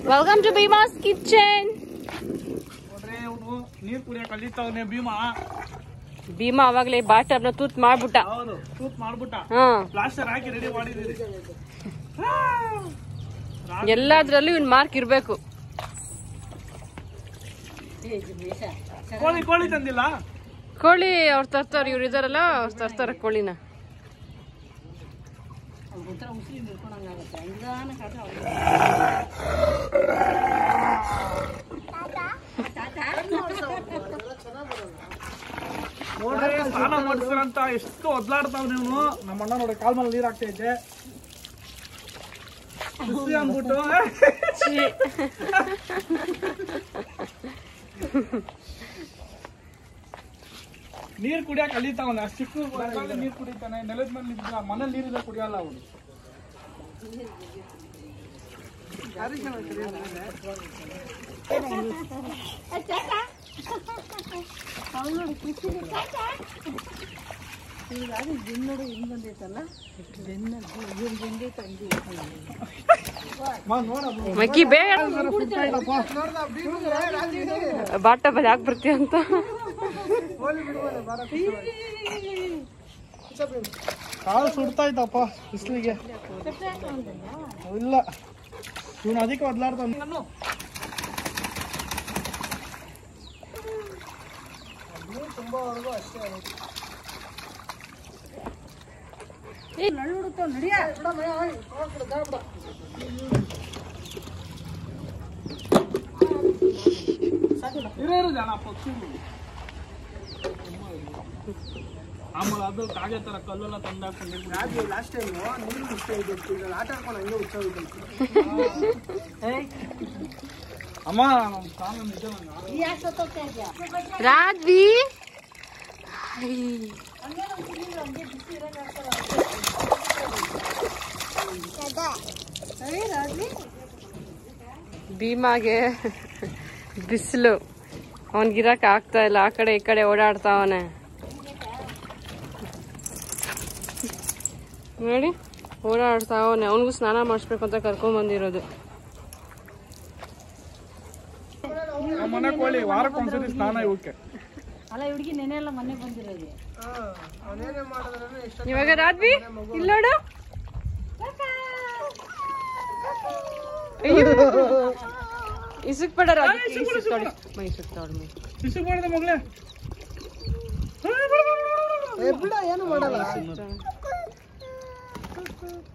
Welcome to ಭೀಮಾಸ್ kitchen ನೋಡ್ರಿ ಅವನು ನೀರ್ ಕುಡಿಯಕ್ ಕಲಿತಾವನೆ ಭೀಮಾ ಭೀಮಾ ಅವಾಗ್ಲೇ ಬಾಟರ್ನ ತೂತ್ ಮಾಡ್ಬಿಟ್ಟ ಹೌದು ತೂತ್ ಮಾಡ್ಬಿಟ್ಟ ಹಾ ಪ್ಲಾಸ್ಟರ್ ಹಾಕಿ ರೆಡಿ ಮಾಡಿದೀರಿ ಎಲ್ಲಾದ್ರಲ್ಲೂ ಇವ್ನ್ ಮಾರ್ಕ್ ಇರ್ಬೇಕು ಕೋಳಿ ಕೋಳಿ ತಂದಿಲ್ಲ ಕೋಳಿ ಅವ್ರು ತರ್ತಾರ ಇವ್ರು ಇದಾರಲ್ಲ ಅವ್ರು ತರ್ತಾರ ಕೋಳಿನ ನೋಡ್ರಿ ಸ್ನಾನ ಮಾಡಿಸ್ತಾರಂತ ಎಷ್ಟು ಒದ್ಲಾಡ್ತಾವ್ ನೀವು ನಮ್ಮ ಅಣ್ಣ ನೋಡಿ ಕಾಲ್ ಮೇಲೆ ನೀರ್ ಹಾಕ್ತಾ ಇದ್ದೆ ಖುಷಿ ಅಂದ್ಬಿಟ್ಟು ನೀರ್ ಕುಡಿಯಕ್ ಕಲಿತಾವನೆ ಅಷ್ಟು ಚಿಕ್ಕ ವಯಸ್ಸಲ್ಲಿ ನೀರ್ ಕುಡಿತಾನೆ ನೆಲದ ಮೇಲೆ ನಿಂತ ಮನೇಲಿ ನೀರಿದೆ ಕುಡಿಯಲ್ಲ ಅವನು ಮಕ್ಕಿ ಬೇಗ ಬಾಟ ಬದ್ ಯಾಕೆ ಬರ್ತೀಯ ಅಂತ ಕಾಲು ಸುಡ್ತಾ ಇದ್ದಪ್ಪ ಬಿಸಿಲಿಗೆ ಇಲ್ಲ ಇವನು ಅದಕ್ಕೆ ಒದ್ಲಾಡ್ತಾವ ಇರೋ ಇರೋ ಜನ ಪಕ್ಷಿಗಳು ಆಮೇಲೆ ಅದು ಕಾಗೆ ತರ ಕಲ್ಲೆಲ್ಲ ತಂದಾಕೊಂಡು ಲಾಸ್ಟ್ ಟೈಮ್ ನೀರು ಇಷ್ಟ ಇದೆ ಆಟ ಆಡ್ಕೊಂಡು ಹಂಗೆ ಹುಚ್ಚ ಅಮ್ಮ ನಮ್ಮ ಕಾಲ ನಿಜ ರಾಜ್ವಿ ಭೀಮಾಗೆ ಬಿಸಿಲು ಅವನ್ಗಿರಕ್ ಆಗ್ತಾ ಇಲ್ಲ ಆ ಕಡೆ ಈ ಕಡೆ ಓಡಾಡ್ತಾವನೆ ನೋಡಿ ಓಡಾಡ್ತಾವನೆ ಅವನಿಗೂ ಸ್ನಾನ ಮಾಡಿಸ್ಬೇಕು ಅಂತ ಕರ್ಕೊಂಡ್ ಬಂದಿರೋದು ನಮ್ಮ ಮನೆ ಕೋಳಿ ವಾರಕ್ಕೆ ಒಂದ್ಸತಿ ಸ್ನಾನ ಇವಕ್ಕೆ ಇವಾಗ ರಾಜ್ವಿ ಇಲ್ಲ ನೋಡು ಅಯ್ಯೋ. ಇಸುಕ್ ಬೇಡ ರಾಜ್ವಿ ಇಸುಕ್ ತೊಳಿ ಮೈ ಇಸುಕ್ ತೊಳಿ ಮೈ ಶಿಶು ಮಾಡಿದ ಮಗಳೇ ಏನು ಮಾಡಲ್ಲ